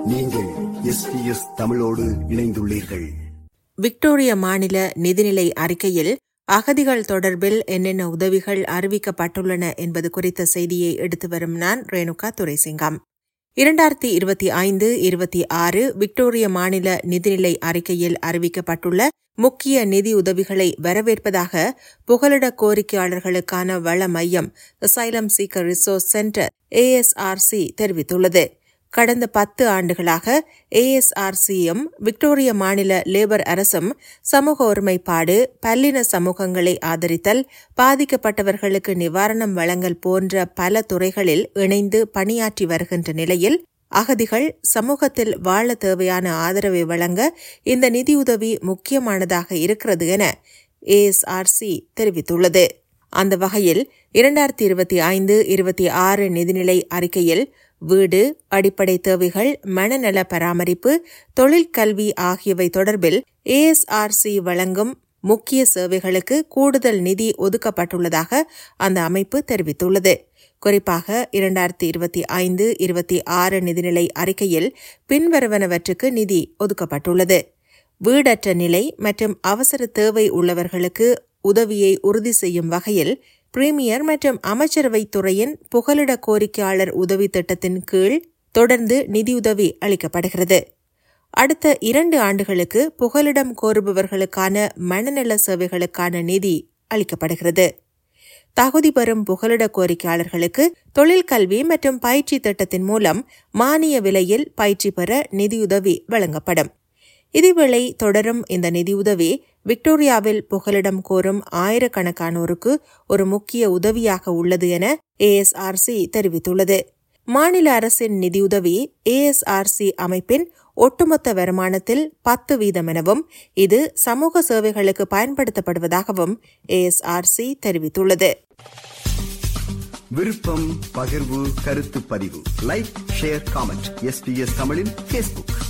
நீங்கள் எஸ்பிஎஸ் தமிழோடு இணைந்துள்ளீர்கள் விக்டோரிய மாநில நிதிநிலை அறிக்கையில் அகதிகள் தொடர்பில் என்னென்ன உதவிகள் அறிவிக்கப்பட்டுள்ளன என்பது குறித்த செய்தியை எடுத்து வரும் நான் ரேணுகா துரைசிங்கம் இரண்டாயிரத்தி இருபத்தி ஐந்து இருபத்தி ஆறு விக்டோரிய மாநில நிதிநிலை அறிக்கையில் அறிவிக்கப்பட்டுள்ள முக்கிய நிதி உதவிகளை வரவேற்பதாக புகலிட கோரிக்கையாளர்களுக்கான வள மையம் asylum seeker resource centre ASRC தெரிவித்துள்ளது கடந்த பத்து ஆண்டுகளாக ஏஎஸ்ஆர்சியும் விக்டோரிய மாநில லேபர் அரசும் சமூக ஒருமைப்பாடு பல்லின சமூகங்களை ஆதரித்தல் பாதிக்கப்பட்டவர்களுக்கு நிவாரணம் வழங்கல் போன்ற பல துறைகளில் இணைந்து பணியாற்றி வருகின்ற நிலையில் அகதிகள் சமூகத்தில் வாழ தேவையான ஆதரவை வழங்க இந்த நிதியுதவி முக்கியமானதாக இருக்கிறது என ஏஎஸ்ஆர்சி தெரிவித்துள்ளது அந்த வகையில் இரண்டாயிரத்தி இருபத்தி ஐந்து இருபத்தி ஆறு நிதிநிலை அறிக்கையில் வீடு அடிப்படை தேவைகள் மனநல பராமரிப்பு தொழிற்கல்வி ஆகியவை தொடர்பில் ஏஎஸ்ஆர்சி வழங்கும் முக்கிய சேவைகளுக்கு கூடுதல் நிதி ஒதுக்கப்பட்டுள்ளதாக அந்த அமைப்பு தெரிவித்துள்ளது குறிப்பாக இரண்டாயிரத்தி இருபத்தி ஐந்து இருபத்தி ஆறு நிதிநிலை அறிக்கையில் பின்வருவனவற்றுக்கு நிதி ஒதுக்கப்பட்டுள்ளது வீடற்ற நிலை மற்றும் அவசர தேவை உள்ளவர்களுக்கு உதவியை உறுதி செய்யும் வகையில் பிரீமியர் மற்றும் அமைச்சரவை துறையின் புகலிட கோரிக்கையாளர் உதவி திட்டத்தின் கீழ் தொடர்ந்து நிதியுதவி அளிக்கப்படுகிறது அடுத்த இரண்டு ஆண்டுகளுக்கு புகலிடம் கோருபவர்களுக்கான மனநல சேவைகளுக்கான நிதி அளிக்கப்படுகிறது தகுதி பெறும் புகலிட கோரிக்கையாளர்களுக்கு தொழிற்கல்வி மற்றும் பயிற்சி திட்டத்தின் மூலம் மானிய விலையில் பயிற்சி பெற நிதியுதவி வழங்கப்படும் இதேவேளை தொடரும் இந்த நிதியுதவி விக்டோரியாவில் புகலிடம் கோரும் ஆயிரக்கணக்கானோருக்கு ஒரு முக்கிய உதவியாக உள்ளது என ஏஎஸ்ஆர்சி தெரிவித்துள்ளது மாநில அரசின் நிதியுதவி ஏஎஸ்ஆர்சி அமைப்பின் ஒட்டுமொத்த வருமானத்தில் பத்து வீதம் எனவும் இது சமூக சேவைகளுக்கு பயன்படுத்தப்படுவதாகவும் ஏஎஸ்ஆர்சி தெரிவித்துள்ளது விருப்பம் பகிர்வு கருத்து பதிவு லைக் ஷேர் காமெண்ட் எஸ்பிஎஸ் தமிழின் பேஸ்புக்